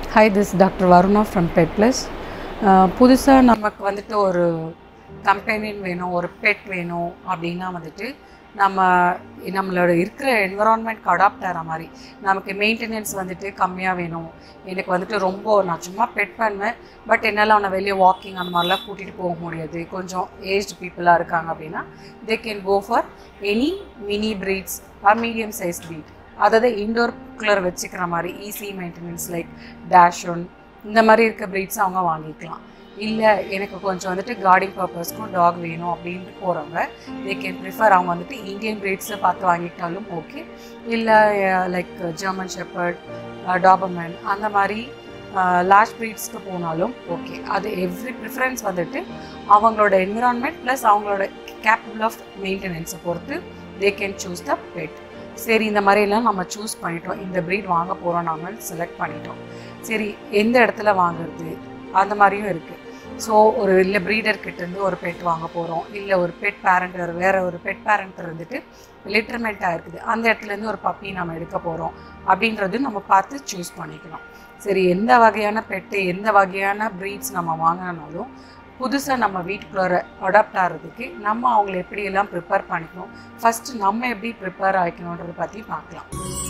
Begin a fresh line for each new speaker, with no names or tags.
hi this doctor Varuna from pet plus புதுசாக நமக்கு வந்துட்டு ஒரு கம்பெனின் வேணும் ஒரு பெட் வேணும் அப்படின்னா வந்துட்டு நம்ம நம்மளோட இருக்கிற என்வரான்மெண்ட்க்கு அடாப்ட் ஆகிற மாதிரி நமக்கு மெயின்டெனன்ஸ் வந்துட்டு கம்மியாக வேணும் எனக்கு வந்துட்டு ரொம்ப நான் சும்மா பெட் பண்ணுவேன் பட் என்னால் அவனை வெளியே வாக்கிங் அந்த மாதிரிலாம் கூட்டிகிட்டு போக முடியாது கொஞ்சம் ஏஜ்டு பீப்புளாக இருக்காங்க அப்படின்னா they can go for any mini breeds or medium size breed அதாவது இண்டோர் குள்ளர் வச்சுக்கிற மாதிரி ஈஸி மெயின்டெனன்ஸ் லைக் டேஷன் இந்த மாதிரி இருக்க ப்ரீட்ஸ் அவங்க வாங்கிக்கலாம் இல்லை எனக்கு கொஞ்சம் வந்துட்டு கார்டிங் பர்பஸ்க்கும் டாக் வேணும் அப்படின்ட்டு போகிறவங்க தே கேன் ப்ரிஃபர் அவங்க வந்துட்டு இந்தியன் ப்ரீட்ஸை பார்த்து வாங்கிட்டாலும் ஓகே இல்லை லைக் ஜெர்மன் ஷெப்பர்ட் டாபர்மேன் அந்த மாதிரி லார்ஜ் ப்ரீட்ஸ்க்கு போனாலும் ஓகே அது எவ்ரி ப்ரிஃபரன்ஸ் வந்துட்டு அவங்களோட என்விரான்மெண்ட் ப்ளஸ் அவங்களோட கேப்பபிள் ஆஃப் மெயின்டெனன்ஸை பொறுத்து they can choose the pet சரி இந்த மாதிரிலாம் நம்ம சூஸ் பண்ணிட்டோம் இந்த ப்ரீட் வாங்க போகிறோம் நாங்கள் செலக்ட் பண்ணிட்டோம் சரி எந்த இடத்துல வாங்குறது அந்த மாதிரியும் இருக்குது ஸோ ஒரு இல்லை ப்ரீடர் கிட்டேருந்து ஒரு பெட் வாங்க போகிறோம் இல்லை ஒரு பெட் பேரண்ட் வேறு ஒரு பெட் பேரண்ட் இருந்துட்டு லிட்டர்மெண்ட்டாக இருக்குது அந்த இடத்துலேருந்து ஒரு பப்பி நம்ம எடுக்க போகிறோம் அப்படின்றது நம்ம பார்த்து சூஸ் பண்ணிக்கணும் சரி எந்த வகையான பெட்டு எந்த வகையான ப்ரீட்ஸ் நம்ம வாங்கினாலும் புதுசாக நம்ம வீட்டுக்குள்ளார அடாப்ட் ஆகிறதுக்கு நம்ம அவங்கள எப்படியெல்லாம் ப்ரிப்பேர் பண்ணிக்கணும் ஃபஸ்ட்டு நம்ம எப்படி ப்ரிப்பேர் ஆகிக்கணுன்றதை பற்றி பார்க்கலாம்